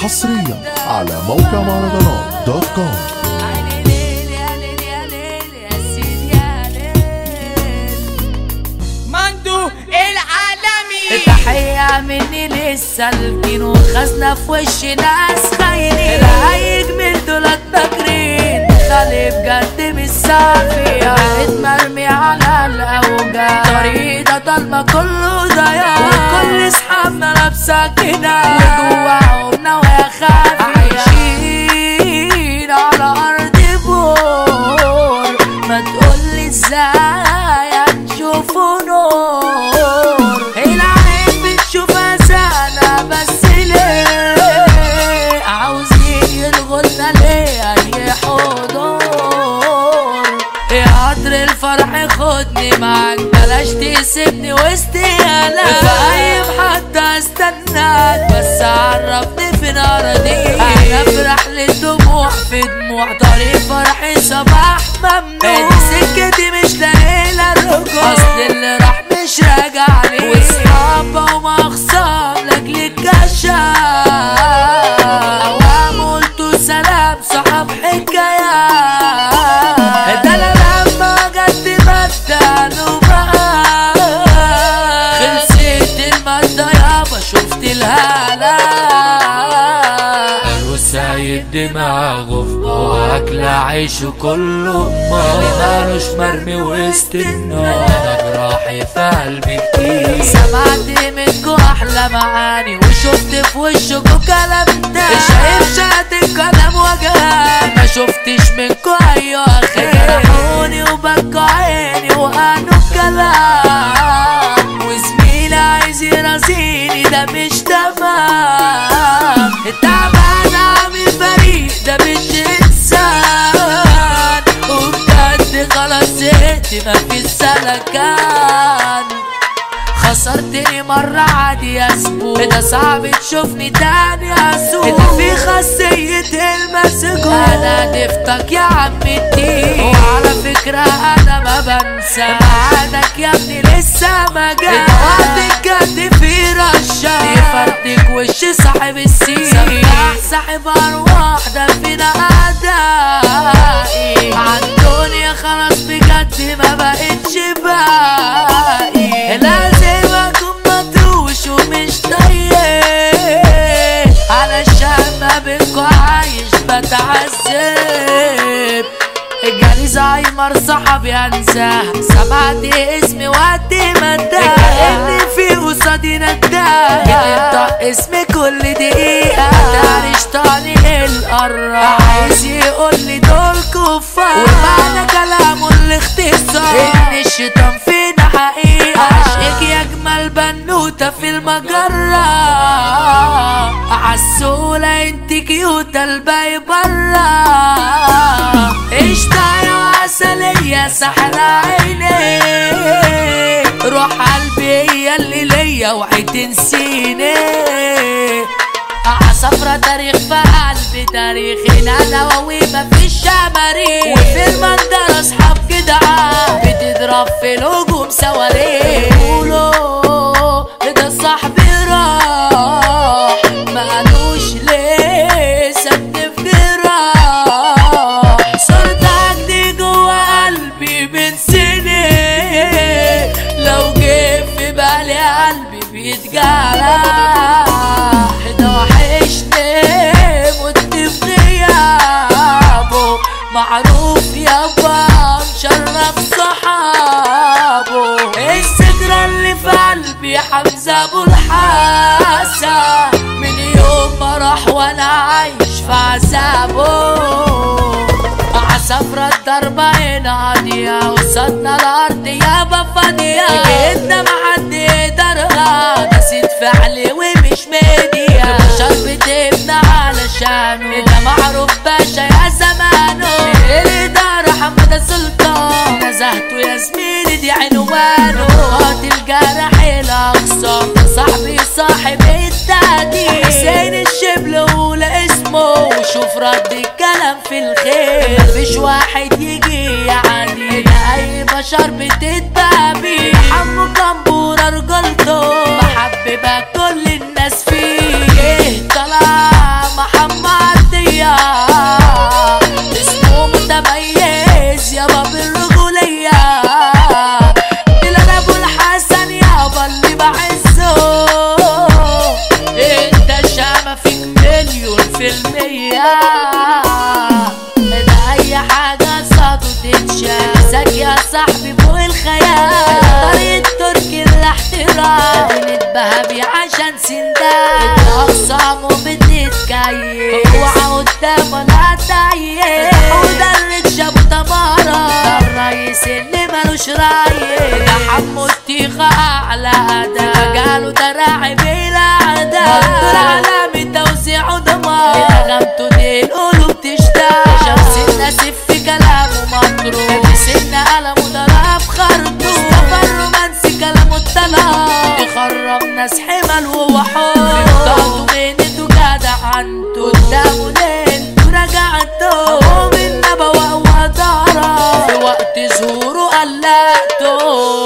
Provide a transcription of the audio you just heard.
حصريا على موقع مهرجانات دوت كوم عيني ليل يا ليل يا ليل يا سيدي يا ليل مندو العالمي تحية مني للسالكين وخزنة في وش ناس خاينين الهيج من دولت فاكرين خالي بجد مش صافية قاعد مرمي على الأوجاع طريق ده ضلمة كله ضياع وكل صحابنا لابسة كده وجواهم نوايا خافية عايشين على أرض بور ما تقولي ازاي هنشوفوا نور العين بتشوفها سنة بس ليه عاوزين يلغولنا ليه أي حضور يا قدر الفرح خدني معاك بلاش تسيبني وسط يالا فاهم حتى استناك بس عرفني فين اراضيك انا في رحلة دموع في دموع طريق فرحي صباح ممنوع سكتي مش لاقيلها الرجوع اصل اللي راح مش راجع لي واصحابه وما خصام لاجل الكشاف اوام قلتوا سلام صحاب حكايات ده انا لما جت بدلوا بقى خلصت المادة يابا شفت الهلا وسايب دماغه في واكل عيشه كله مال مالوش مرمي وسط النار انا جراحي في قلبي كتير سمعت منكو احلى معاني وشفت في وشكو كلام تاني شايف شات القدم وجهاني ما شفتش منكو ايوه خير جرحوني وبكوا عيني وقالوا كلام وزميلي عايز يرازيني ده مش تمام تعبان عامل فريق ده مش انسان وبجد خلاص زهقت مفيش سلكان خسرتني مرة عادي اسبوع ده صعب تشوفني تاني اسوق ده في خاصية المسجون انا ضفتك يا عم الدين وعلى فكرة انا ما بنسى معادك يا ابني لسه ما جاش وقت الجد في رشا يفرتك وش صاحب السين سماح صاحب ارواح ده فينا اعدائي عالدنيا خلاص بجد ما بقتش باقي لازم اكون مطروش ومش طيب علشان ما بينكوا عايش بتعذب جالي زهايمر صاحبي انساه سمعت اسمي وقت ما انتهى كأني في قصادي نداه بتنطق اسمي كل دقيقة تعريش طاني القرة عايز يقول لي دول كفار ومعنى كلامه الاختصار ان الشيطان فينا حقيقة عشقك يا اجمل بنوتة في المجرة عسولة انت كيوتة الباقي برا قشطة يا عسلية سحر عيني روح قلبي هي اللي ليا وعي تنسيني عصفرة تاريخ في قلبي تاريخنا نواوي مفيش شماريخ وفي المنظر اصحاب جدعان بتضرب في الهجوم صواريخ يقولوا ده صاحبي راح مالوش ليه سد في جراح صورتك دي جوا قلبي من سنين لو جه في بالي قلبي بيتجرح ده وحشني مت في غيابه معروف يابا مشرف صحابه الذكرى اللي في قلبي حمزة ابو الحسن من يوم ما راح وانا عايش في عذابه عصفرة الضربة هنا قاضية وصلنا الأرض يابا فاضية جيتنا محد يقدرها نسيت فعلي ومش مدية بشر بتبنى علشانه ده معروف باشا يا زمانه الإدارة حمد سلطان نزهته يا زميلي دي عنوانه قاتل جرح الأقصى ده صاحبي صاحب التهديد حسين الشبل ولا اسمه وشوف رد الكلام في الخير مفيش واحد يجي يعني ده اي بشر بتتبابي حمو كمبورة رجلته محببة كل الناس فيه طلع الحياة ده اي حاجة صادو تتشاف مساك يا صاحبي فوق الخيال طريق تركي الاحترام مدينة بهبي عشان سندان اقسامه بتتكيف اوعى قدامه لا تعيب مدرب شابو تمارا الرئيس اللي ملوش راي ده حمو التيخة اعلى اداء مجاله ده راعي بلا عدا دول علامة توزيع ودمار نغمته دي القلوب تشتاق شمس الناسف في كلامه مطروح في سن قلمه ضرب خرطوم مصطفى الرومانسي كلامه الطلاق يخرب ناس حمل وهو حر بطاقته بينته جدع عنده قدامه ليل ورجعته هو من نبوة وضرب في وقت ظهوره قلقته